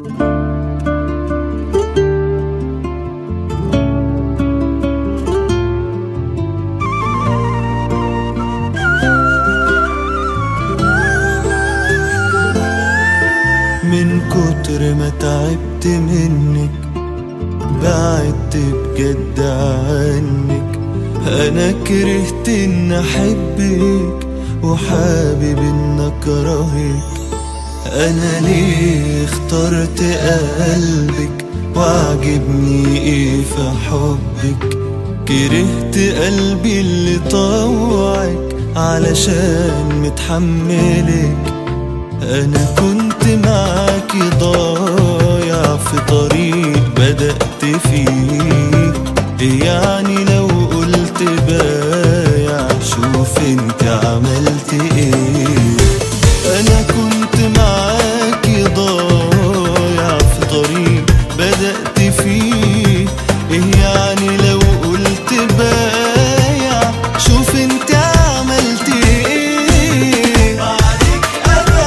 من كتر ما تعبت منك بعدت بجد عنك انا كرهت ان احبك وحابب ان اكرهك انا ليه اخترت قلبك وعجبني ايه في حبك كرهت قلبي اللي طوعك علشان متحملك انا كنت معاكي ضايع في طريق بدأت فيه يعني لو قلت بايع شوف انت عملت ايه انا كنت معاكي ضايع في طريق بدأت فيه ايه يعني لو قلت بايع شوف انت عملت ايه بعدك انا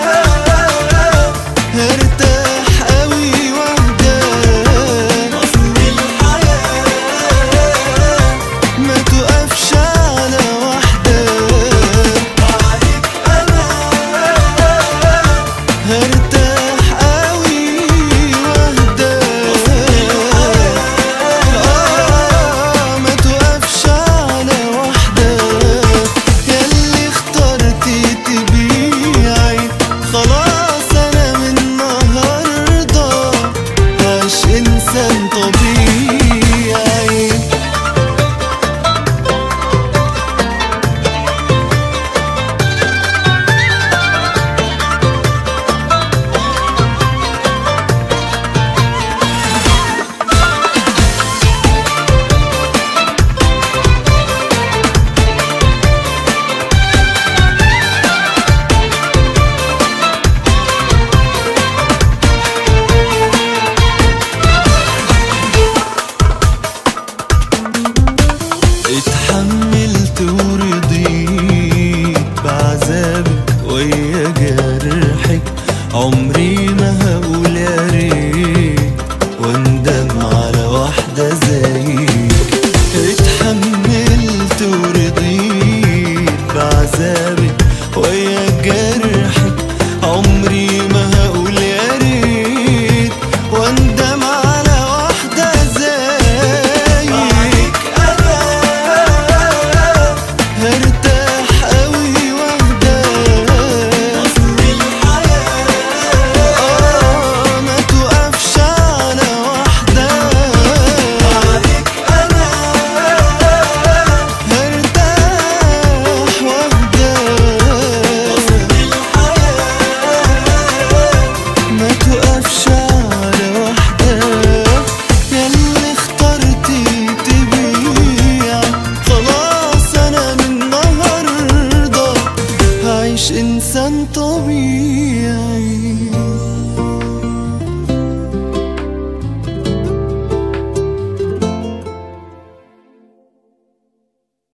هرتاح قوي واهدى اصل الحياة ما تقفش على واحدة بعدك انا هرتاح قوي واهدى آه ما توقفش على واحدة ياللي اخترتي تبيعي خلاص انا من النهاردة عايش انسان طبيعي اتحملت ورضيت بعذابك ويا جرحك عمري ما